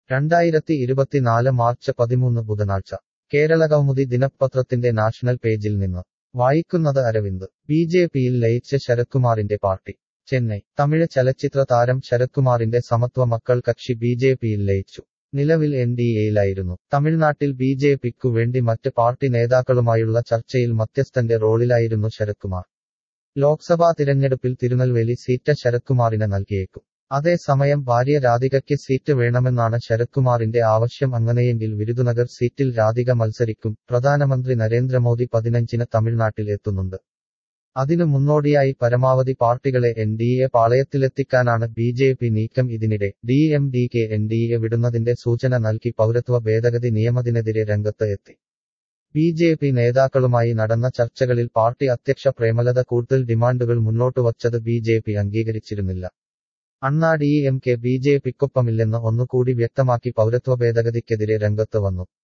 രണ്ടായിരത്തി ഇരുപത്തിനാല് മാർച്ച് പതിമൂന്ന് ബുധനാഴ്ച കേരള കൗമുദി ദിനപത്രത്തിന്റെ നാഷണൽ പേജിൽ നിന്ന് വായിക്കുന്നത് അരവിന്ദ് ബി ജെ പിയിൽ ലയിച്ച് ശരത്കുമാറിന്റെ പാർട്ടി ചെന്നൈ തമിഴ് ചലച്ചിത്ര താരം ശരത്കുമാറിന്റെ സമത്വ മക്കൾ കക്ഷി ബി ജെ പിയിൽ ലയിച്ചു നിലവിൽ എൻ ഡി എയിലായിരുന്നു തമിഴ്നാട്ടിൽ ബി ജെ പിക്കു വേണ്ടി മറ്റ് പാർട്ടി നേതാക്കളുമായുള്ള ചർച്ചയിൽ മധ്യസ്ഥന്റെ റോളിലായിരുന്നു ശരത്കുമാർ ലോക്സഭാ തിരഞ്ഞെടുപ്പിൽ തിരുനെൽവേലി സീറ്റ് ശരത്കുമാറിന് നൽകിയേക്കും അതേസമയം ഭാര്യ രാധികയ്ക്ക് സീറ്റ് വേണമെന്നാണ് ശരത്കുമാറിന്റെ ആവശ്യം അങ്ങനെയെങ്കിൽ വിരുദുനഗർ സീറ്റിൽ രാധിക മത്സരിക്കും പ്രധാനമന്ത്രി നരേന്ദ്രമോദി പതിനഞ്ചിന് തമിഴ്നാട്ടിൽ എത്തുന്നുണ്ട് അതിനു മുന്നോടിയായി പരമാവധി പാർട്ടികളെ എൻ ഡി എ പാളയത്തിലെത്തിക്കാനാണ് ബി ജെ പി നീക്കം ഇതിനിടെ D M D K N D A വിടുന്നതിന്റെ സൂചന നൽകി പൗരത്വ ഭേദഗതി നിയമത്തിനെതിരെ രംഗത്ത് എത്തി ബി ജെ പി നേതാക്കളുമായി നടന്ന ചർച്ചകളിൽ പാർട്ടി അധ്യക്ഷ പ്രേമലത കൂടുതൽ ഡിമാൻഡുകൾ മുന്നോട്ടുവച്ചത് ബി ജെ പി അംഗീകരിച്ചിരുന്നില്ല Anna D M K B J പിക്കൊപ്പമില്ലെന്ന് ഒന്നുകൂടി വ്യക്തമാക്കി പൗരത്വ ഭേദഗതിക്കെതിരെ രംഗത്ത് വന്നു